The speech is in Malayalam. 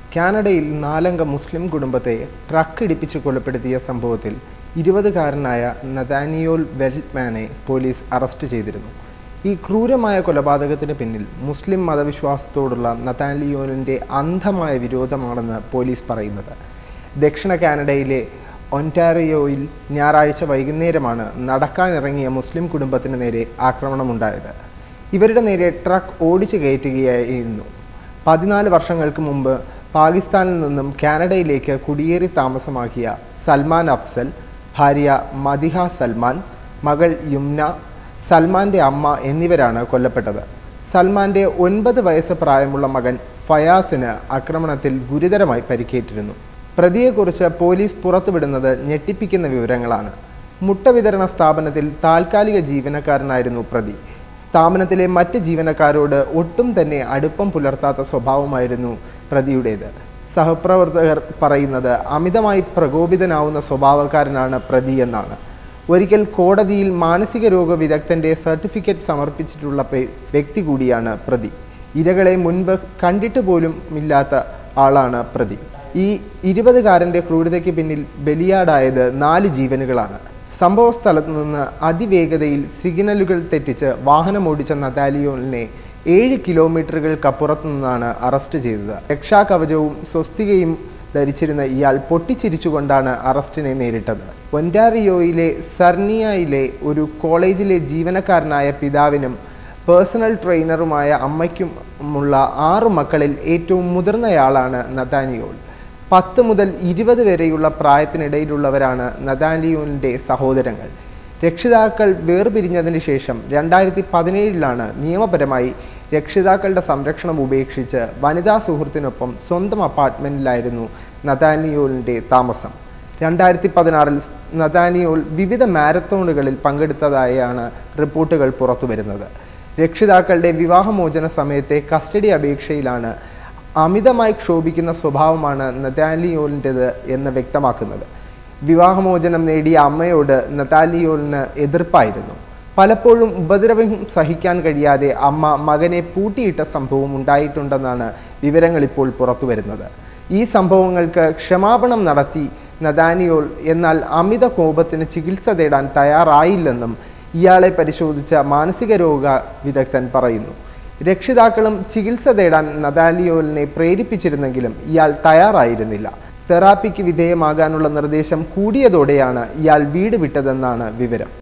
കാനഡയിൽ നാലംഗ മുസ്ലിം കുടുംബത്തെ ട്രക്ക് ഇടിപ്പിച്ച് കൊലപ്പെടുത്തിയ സംഭവത്തിൽ ഇരുപതുകാരനായ നദാനിയോൽ വെൽമാനെ പോലീസ് അറസ്റ്റ് ചെയ്തിരുന്നു ഈ ക്രൂരമായ കൊലപാതകത്തിന് പിന്നിൽ മുസ്ലിം മതവിശ്വാസത്തോടുള്ള നതാലിയോലിൻ്റെ അന്ധമായ വിരോധമാണെന്ന് പോലീസ് പറയുന്നത് ദക്ഷിണ കാനഡയിലെ ഒൻറ്റാറിയോയിൽ ഞായറാഴ്ച വൈകുന്നേരമാണ് നടക്കാനിറങ്ങിയ മുസ്ലിം കുടുംബത്തിന് നേരെ ആക്രമണമുണ്ടായത് ഇവരുടെ നേരെ ട്രക്ക് ഓടിച്ചു കയറ്റുകയായിരുന്നു പതിനാല് വർഷങ്ങൾക്ക് മുമ്പ് പാകിസ്ഥാനിൽ നിന്നും കാനഡയിലേക്ക് കുടിയേറി താമസമാക്കിയ സൽമാൻ അഫ്സൽ ഭാര്യ മദിഹ സൽമാൻ മകൾ യുംന സൽമാന്റെ അമ്മ എന്നിവരാണ് കൊല്ലപ്പെട്ടത് സൽമാന്റെ ഒൻപത് വയസ്സ് പ്രായമുള്ള മകൻ ഫയാസിന് ആക്രമണത്തിൽ ഗുരുതരമായി പരിക്കേറ്റിരുന്നു പ്രതിയെക്കുറിച്ച് പോലീസ് പുറത്തുവിടുന്നത് ഞെട്ടിപ്പിക്കുന്ന വിവരങ്ങളാണ് മുട്ട വിതരണ സ്ഥാപനത്തിൽ താൽക്കാലിക ജീവനക്കാരനായിരുന്നു പ്രതി സ്ഥാപനത്തിലെ മറ്റ് ജീവനക്കാരോട് ഒട്ടും തന്നെ അടുപ്പം പുലർത്താത്ത സ്വഭാവമായിരുന്നു പ്രതിയുടേത് സഹപ്രവർത്തകർ പറയുന്നത് അമിതമായി പ്രകോപിതനാവുന്ന സ്വഭാവക്കാരനാണ് പ്രതി എന്നാണ് ഒരിക്കൽ കോടതിയിൽ മാനസിക രോഗ വിദഗ്ധന്റെ സർട്ടിഫിക്കറ്റ് സമർപ്പിച്ചിട്ടുള്ള പെ- വ്യക്തി കൂടിയാണ് പ്രതി ഇരകളെ മുൻപ് കണ്ടിട്ട് പോലും ഇല്ലാത്ത ആളാണ് പ്രതി ഈ ഇരുപതുകാരന്റെ ക്രൂരതയ്ക്ക് പിന്നിൽ ബലിയാടായത് നാല് ജീവനുകളാണ് സംഭവ സ്ഥലത്ത് നിന്ന് അതിവേഗതയിൽ സിഗ്നലുകൾ തെറ്റിച്ച് വാഹനമോടിച്ച നതാലിയോലിനെ ഏഴ് കിലോമീറ്ററുകൾക്കപ്പുറത്തു നിന്നാണ് അറസ്റ്റ് ചെയ്തത് രക്ഷാകവചവും സ്വസ്തികയും ധരിച്ചിരുന്ന ഇയാൾ പൊട്ടിച്ചിരിച്ചുകൊണ്ടാണ് അറസ്റ്റിനെ നേരിട്ടത് ഒൻറ്റാറിയോയിലെ സർണിയയിലെ ഒരു കോളേജിലെ ജീവനക്കാരനായ പിതാവിനും പേഴ്സണൽ ട്രെയിനറുമായ അമ്മയ്ക്കുമുള്ള ആറു മക്കളിൽ ഏറ്റവും മുതിർന്നയാളാണ് നതാനിയോൾ പത്ത് മുതൽ ഇരുപത് വരെയുള്ള പ്രായത്തിനിടയിലുള്ളവരാണ് നതാനിയോലിൻ്റെ സഹോദരങ്ങൾ രക്ഷിതാക്കൾ വേർപിരിഞ്ഞതിന് ശേഷം രണ്ടായിരത്തി പതിനേഴിലാണ് നിയമപരമായി രക്ഷിതാക്കളുടെ സംരക്ഷണം ഉപേക്ഷിച്ച് വനിതാ സുഹൃത്തിനൊപ്പം സ്വന്തം അപ്പാർട്ട്മെൻറ്റിലായിരുന്നു നതാനിയോലിൻ്റെ താമസം രണ്ടായിരത്തി പതിനാറിൽ നതാനിയോൽ വിവിധ മാരത്തോണുകളിൽ പങ്കെടുത്തതായാണ് റിപ്പോർട്ടുകൾ പുറത്തുവരുന്നത് രക്ഷിതാക്കളുടെ വിവാഹമോചന സമയത്തെ കസ്റ്റഡി അപേക്ഷയിലാണ് അമിതമായി ക്ഷോഭിക്കുന്ന സ്വഭാവമാണ് നതാലിയോലിൻ്റെത് എന്ന് വ്യക്തമാക്കുന്നത് വിവാഹമോചനം നേടിയ അമ്മയോട് നതാലിയോലിന് എതിർപ്പായിരുന്നു പലപ്പോഴും ഉപദ്രവം സഹിക്കാൻ കഴിയാതെ അമ്മ മകനെ പൂട്ടിയിട്ട സംഭവം ഉണ്ടായിട്ടുണ്ടെന്നാണ് വിവരങ്ങൾ ഇപ്പോൾ പുറത്തുവരുന്നത് ഈ സംഭവങ്ങൾക്ക് ക്ഷമാപണം നടത്തി നദാനിയോൾ എന്നാൽ അമിത കോപത്തിന് ചികിത്സ തേടാൻ തയ്യാറായില്ലെന്നും ഇയാളെ പരിശോധിച്ച മാനസിക രോഗ വിദഗ്ധൻ പറയുന്നു രക്ഷിതാക്കളും ചികിത്സ തേടാൻ നദാലിയോലിനെ പ്രേരിപ്പിച്ചിരുന്നെങ്കിലും ഇയാൾ തയ്യാറായിരുന്നില്ല തെറാപ്പിക്ക് വിധേയമാകാനുള്ള നിർദ്ദേശം കൂടിയതോടെയാണ് ഇയാൾ വീട് വിട്ടതെന്നാണ് വിവരം